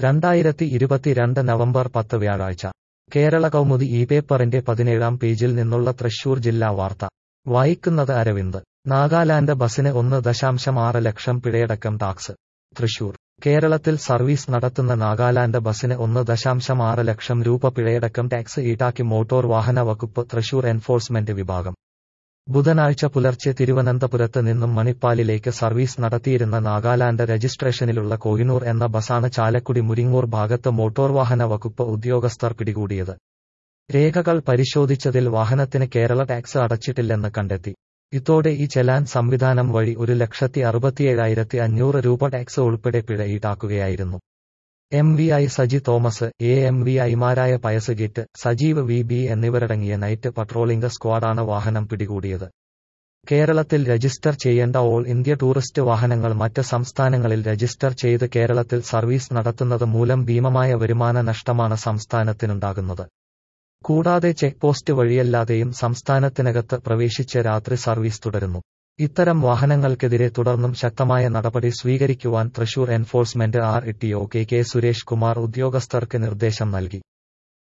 രണ്ടായിരത്തി ഇരുപത്തിരണ്ട് നവംബർ പത്ത് വ്യാഴാഴ്ച കേരള കൗമുദി ഈ പേപ്പറിന്റെ പതിനേഴാം പേജിൽ നിന്നുള്ള തൃശൂർ ജില്ലാ വാർത്ത വായിക്കുന്നത് അരവിന്ദ് നാഗാലാൻഡ് ബസിന് ഒന്ന് ദശാംശം ആറ് ലക്ഷം പിഴയടക്കം ടാക്സ് തൃശൂർ കേരളത്തിൽ സർവീസ് നടത്തുന്ന നാഗാലാൻഡ് ബസിന് ഒന്ന് ദശാംശം ആറ് ലക്ഷം രൂപ പിഴയടക്കം ടാക്സ് ഈടാക്കി മോട്ടോർ വാഹന വകുപ്പ് തൃശൂർ എൻഫോഴ്സ്മെന്റ് വിഭാഗം ബുധനാഴ്ച പുലർച്ചെ തിരുവനന്തപുരത്ത് നിന്നും മണിപ്പാലിലേക്ക് സർവീസ് നടത്തിയിരുന്ന നാഗാലാൻഡ് രജിസ്ട്രേഷനിലുള്ള കോഹിനൂർ എന്ന ബസാണ് ചാലക്കുടി മുരിങ്ങൂർ ഭാഗത്ത് മോട്ടോർ വാഹന വകുപ്പ് ഉദ്യോഗസ്ഥർ പിടികൂടിയത് രേഖകൾ പരിശോധിച്ചതിൽ വാഹനത്തിന് കേരള ടാക്സ് അടച്ചിട്ടില്ലെന്ന് കണ്ടെത്തി ഇതോടെ ഈ ചെലാൻ സംവിധാനം വഴി ഒരു ലക്ഷത്തി അറുപത്തിയേഴായിരത്തി അഞ്ഞൂറ് രൂപ ടാക്സ് ഉൾപ്പെടെ പിഴ ഈടാക്കുകയായിരുന്നു M V I Saji Thomas A M V ഐമാരായ പയസ് ഗിറ്റ് സജീവ് വി ബി എന്നിവരടങ്ങിയ നൈറ്റ് പട്രോളിംഗ് സ്ക്വാഡാണ് വാഹനം പിടികൂടിയത് കേരളത്തിൽ രജിസ്റ്റർ ചെയ്യേണ്ട ഓൾ ഇന്ത്യ ടൂറിസ്റ്റ് വാഹനങ്ങൾ മറ്റ് സംസ്ഥാനങ്ങളിൽ രജിസ്റ്റർ ചെയ്ത് കേരളത്തിൽ സർവീസ് നടത്തുന്നത് മൂലം ഭീമമായ വരുമാന നഷ്ടമാണ് സംസ്ഥാനത്തിനുണ്ടാകുന്നത് കൂടാതെ ചെക്ക് പോസ്റ്റ് വഴിയല്ലാതെയും സംസ്ഥാനത്തിനകത്ത് പ്രവേശിച്ച് രാത്രി സർവീസ് തുടരുന്നു ഇത്തരം വാഹനങ്ങൾക്കെതിരെ തുടർന്നും ശക്തമായ നടപടി സ്വീകരിക്കുവാൻ Thrissur enforcement R E T O K K Suresh Kumar ഉദ്യോഗസ്ഥർക്ക് നിർദ്ദേശം നൽകി